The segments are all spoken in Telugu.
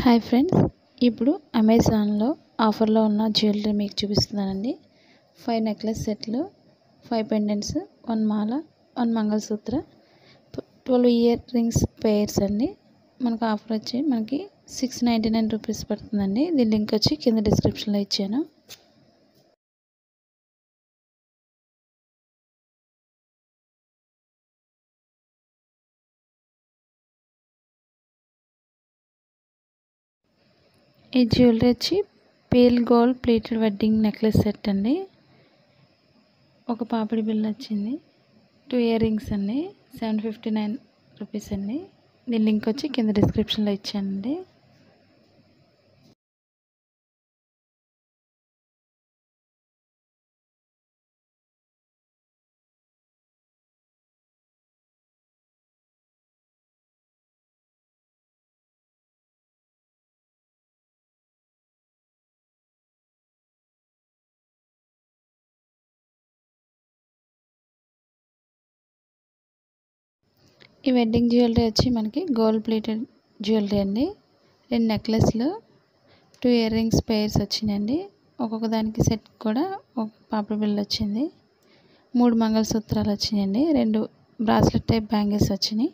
హాయ్ ఫ్రెండ్స్ ఇప్పుడు అమెజాన్లో ఆఫర్లో ఉన్న జ్యువెలరీ మీకు చూపిస్తున్నానండి ఫైవ్ నెక్లెస్ సెట్లు ఫైవ్ పెండెంట్స్ వన్ మాల one mangalsutra twelve earrings pairs అండి మనకు ఆఫర్ వచ్చి మనకి సిక్స్ నైంటీ నైన్ రూపీస్ పడుతుందండి దీని లింక్ వచ్చి కింద డిస్క్రిప్షన్లో ఇచ్చాను ఈ జ్యువెలరీ వచ్చి pale gold plated wedding necklace set అండి ఒక పాపిడి బిల్ వచ్చింది టూ ఇయర్ రింగ్స్ అండి సెవెన్ ఫిఫ్టీ నైన్ రూపీస్ అండి దీని లింక్ వచ్చి కింద డిస్క్రిప్షన్లో ఇచ్చానండి ఈ వెడ్డింగ్ జ్యువెలరీ వచ్చి మనకి గోల్డ్ ప్లేటెడ్ జ్యువెలరీ అండి రెండు నెక్లెస్లు టూ ఇయర్ రింగ్స్ పేర్స్ వచ్చినాయండి ఒక్కొక్క దానికి సెట్ కూడా ఒక పాపడి బిల్ వచ్చింది మూడు మంగళసూత్రాలు వచ్చినాయండి రెండు బ్రాస్లెట్ టైప్ బ్యాంగిల్స్ వచ్చినాయి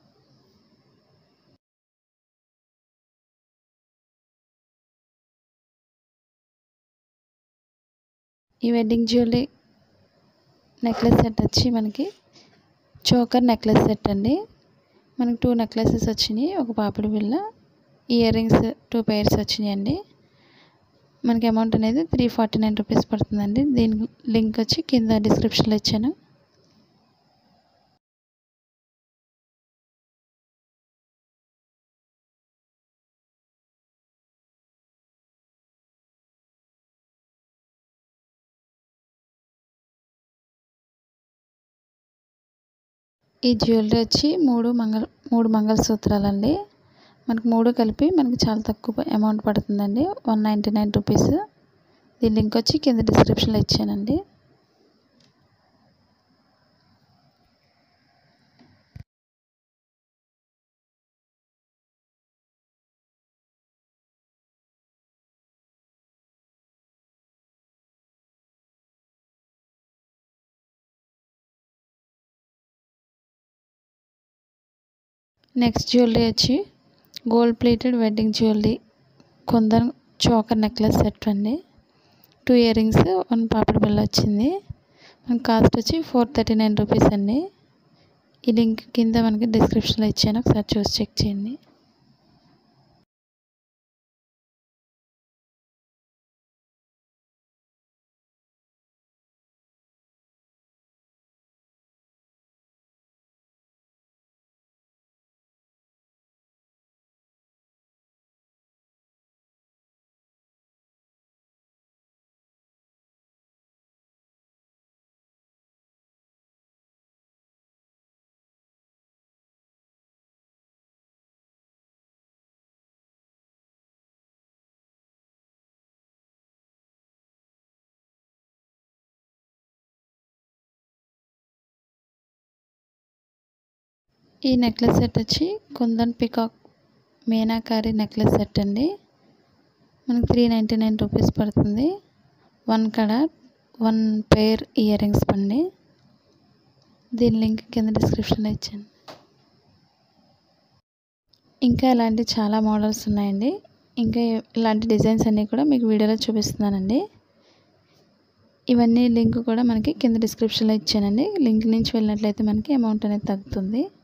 ఈ వెడ్డింగ్ జ్యువెలరీ నెక్లెస్ సెట్ వచ్చి మనకి చోకర్ నెక్లెస్ సెట్ అండి మనకి టూ నెక్లెసెస్ వచ్చినాయి ఒక పాపిడి బిళ్ళ ఇయర్ రింగ్స్ టూ పేర్స్ వచ్చినాయి అండి మనకి అమౌంట్ అనేది త్రీ ఫార్టీ నైన్ రూపీస్ పడుతుందండి దీని లింక్ వచ్చి కింద డిస్క్రిప్షన్లో ఇచ్చాను ఈ జ్యువెలరీ వచ్చి మూడు మంగళ మూడు మంగళసూత్రాలు అండి మనకి మూడు కలిపి మనకి చాలా తక్కువ అమౌంట్ పడుతుందండి వన్ నైంటీ నైన్ రూపీస్ దీని లింక్ వచ్చి కింద డిస్క్రిప్షన్లో ఇచ్చానండి నెక్స్ట్ జ్యువెలరీ వచ్చి గోల్డ్ ప్లేటెడ్ వెడ్డింగ్ జ్యువెలరీ కొందరు చోకర్ నెక్లెస్ సెట్ అండి టూ ఇయర్ రింగ్స్ వన్ పాపిడి బిల్ల వచ్చింది మనకి కాస్ట్ వచ్చి ఫోర్ థర్టీ నైన్ రూపీస్ అండి ఈ లింక్ కింద మనకి డిస్క్రిప్షన్లో ఇచ్చాను ఒకసారి చూసి చెక్ చేయండి ఈ నెక్లెస్ సెట్ వచ్చి kundan peacock meenakari necklace set అండి మనకి త్రీ నైంటీ నైన్ రూపీస్ పడుతుంది వన్ కడ వన్ పేర్ ఇయర్ రింగ్స్ పండి దీని లింక్ కింద డిస్క్రిప్షన్లో ఇచ్చాను ఇంకా ఇలాంటి చాలా మోడల్స్ ఉన్నాయండి ఇంకా ఇలాంటి డిజైన్స్ అన్నీ కూడా మీకు వీడియోలో చూపిస్తున్నానండి ఇవన్నీ లింక్ కూడా మనకి కింద డిస్క్రిప్షన్లో ఇచ్చానండి లింక్ నుంచి వెళ్ళినట్లయితే మనకి అమౌంట్ అనేది తగ్గుతుంది